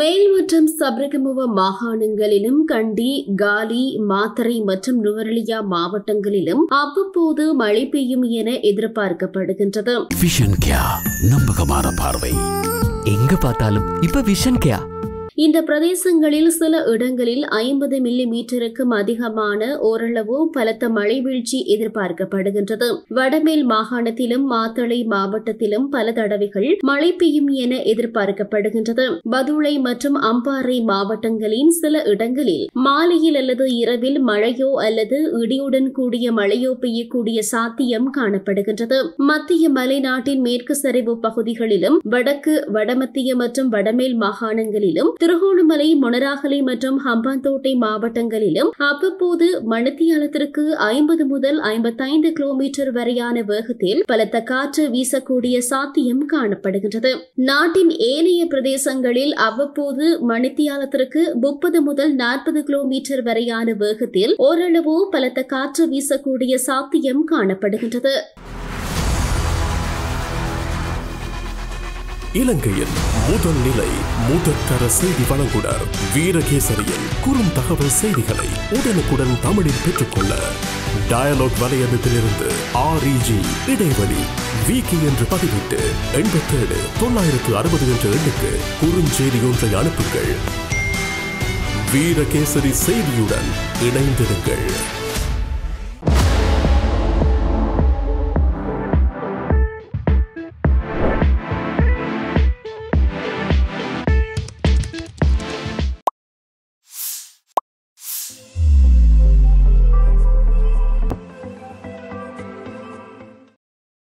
மேல் மற்றும் சப்ரகமுவ மாகாணங்களிலும் கண்டி காலி மாத்தறை மற்றும் நுவரலியா மாவட்டங்களிலும் அவ்வப்போது மழை பெய்யும் என எதிர்பார்க்கப்படுகின்றது விஷன் கியா நம்பகமான பார்வை எங்க பார்த்தாலும் இப்ப விஷன் கேயா இந்த பிரதேசங்களில் சில இடங்களில் ஐம்பது மில்லி மீட்டருக்கும் அதிகமான ஓரளவு பலத்த மழை வீழ்ச்சி எதிர்பார்க்கப்படுகின்றது வடமேல் மாகாணத்திலும் மாத்தளை மாவட்டத்திலும் பல தடவைகள் மழை பெய்யும் என எதிர்பார்க்கப்படுகின்றது பதுளை மற்றும் அம்பாறை மாவட்டங்களின் சில இடங்களில் மாலையில் அல்லது இரவில் மழையோ அல்லது இடியுடன் கூடிய மழையோ பெய்யக்கூடிய சாத்தியம் காணப்படுகின்றது மத்திய மலைநாட்டின் மேற்கு சரிவு பகுதிகளிலும் வடக்கு வடமத்திய மற்றும் வடமேல் மாகாணங்களிலும் திருகோணமலை மொனராகலை மற்றும் ஹம்பாந்தோட்டை மாவட்டங்களிலும் அவ்வப்போது மணித்தியாலத்திற்கு ஐம்பது முதல் ஐம்பத்தைந்து கிலோமீட்டர் வரையான வேகத்தில் பலத்த காற்று வீசக்கூடிய சாத்தியம் காணப்படுகின்றது நாட்டின் ஏனைய பிரதேசங்களில் அவ்வப்போது மணித்தியாலத்திற்கு முப்பது முதல் நாற்பது கிலோமீட்டர் வரையான வேகத்தில் ஓரளவு பலத்த காற்று வீசக்கூடிய சாத்தியம் காணப்படுகின்றது இலங்கையின் முதல் நிலை முதற்கர செய்தி வழங்குனர் வீரகேசரியின் குறும் தகவல் செய்திகளை உடனுக்குடன் தமிழில் பெற்றுக்கொள்ள டயலாக் வலையமைப்பிலிருந்து ஆர்இஜி இடைவெளி விகி என்று பதிவிட்டு எண்பத்தேழு தொள்ளாயிரத்து அறுபது என்ற எண்ணுக்கு குறுஞ்செய்தி ஒன்றை அனுப்புங்கள் வீரகேசரி செய்தியுடன் இணைந்திருங்கள்